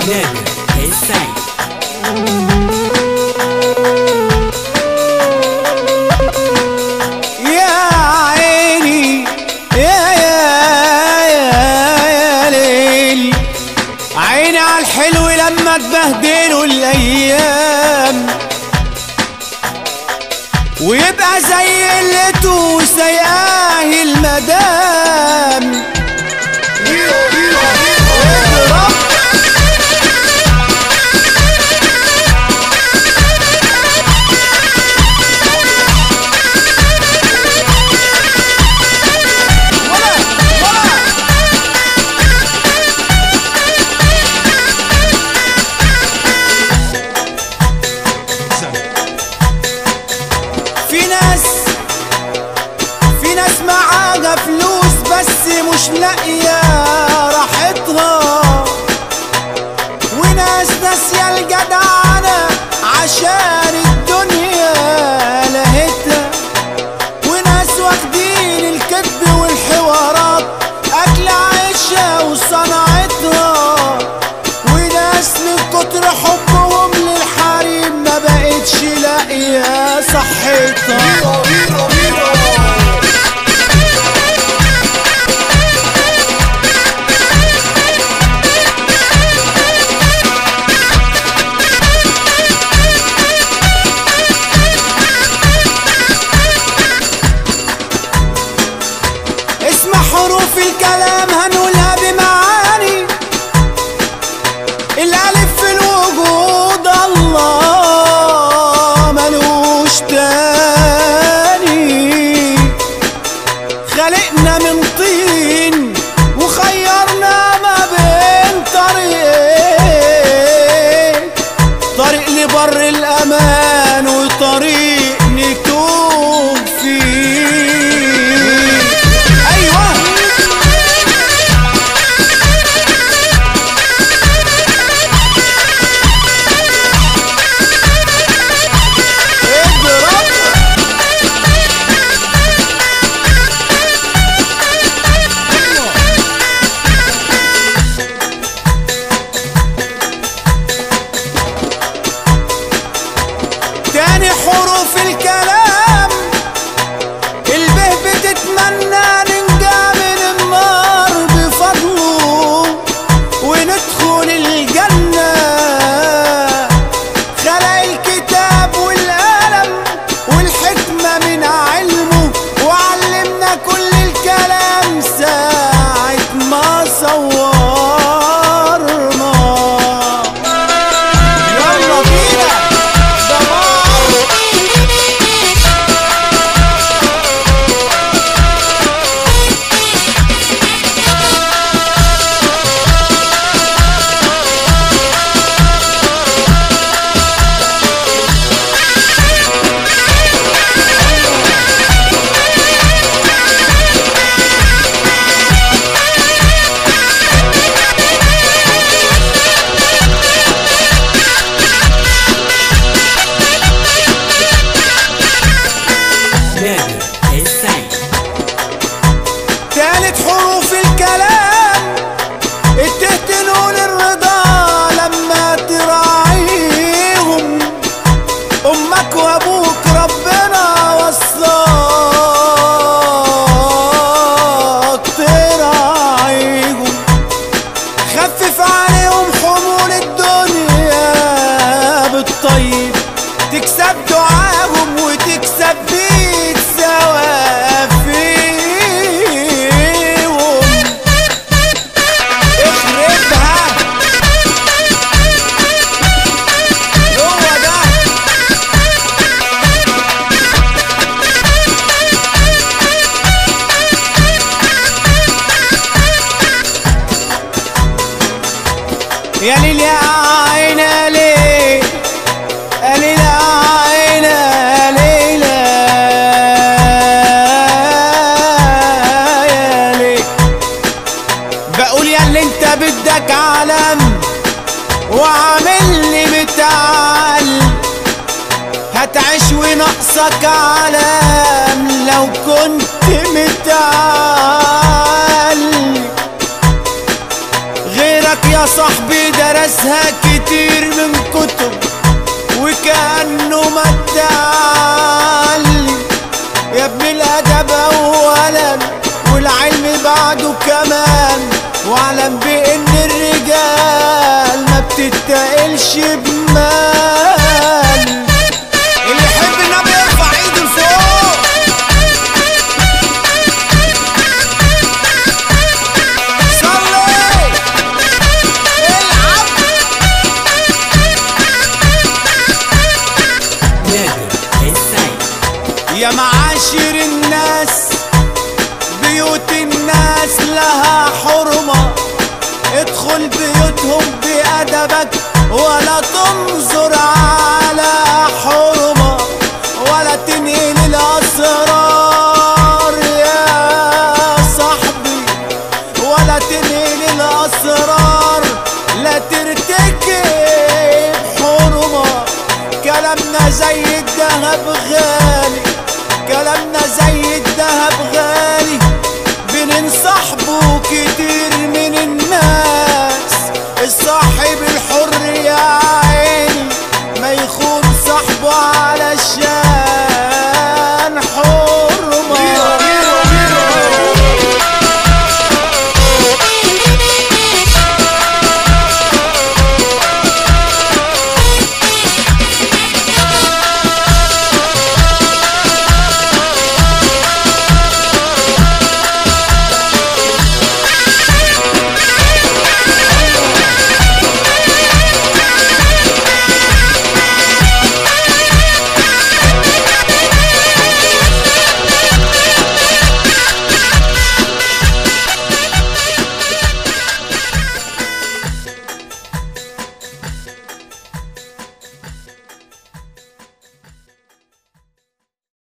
نادر السيد يا عيني يا يا يا يا ليل عيني على الحلو لما تبهدلوا الايام ويبقى زي قلته سياه المدام اضرب ولا ولا في ناس في ناس معاها فلوس بس مش لاقية راحتها وناس ناسية الجدعنة عشان الدنيا لهتها وناس واخدين الكذب والحوارات أكل عيشها وصنعتها وناس من كتر حبهم للحريم ما بقتش لاقية صحتها اسمع حروف الكلام هنقولها بمعاني الألف في الوجود الله ملوش تاني خلقنا من طين وخيرنا ما بين طريقين طريق لبر الأمان وطريق نتوب فيه أيوه اضرب تاني حروف الكلام البه بتتمنى ننجى من النار بفضله وندخل الجنة خلق الكتاب والقلم والحكمة من علمه وعلمنا كل الكلام ساعة ما صورنا يلا بينا دمار نادر السيد تالت حروف الكلام التهتنوا للرضا لما تراعيهم امك وابوك ربنا وصاك تراعيهم خفف عليهم حمول الدنيا بالطيب تكسب دعاهم وتكسب بيت سوافيهم اخربها هو ده يا ليل يا عين يا ليل يا ليل يا عين يا ليل يا ليل بقول يا اللي انت بدك عالم وعامل لي متعلم هتعيش وناقصك عالم لو كنت متعلم غيرك يا صاحبي درسها كتير من كتب وكأنه ما اتعلم يا ابن الأدب أولا والعلم بعده كمان واعلم بإن الرجال ما بتتقلش بمال اللي يحب النبي يرفع ايده لفوق صلي العب نادر السيد يا معاشر الناس بيوت الناس لها حرمة ادخل بيوتهم بأدبك ولا تنظر على حرمة ولا تنقل الأسرار يا صاحبي ولا تنقل الأسرار لا ترتكب حرمة كلامنا زي الذهب غالي كلامنا زي الذهب غالي بننصحبه كتير من الناس الصاحب الحر يا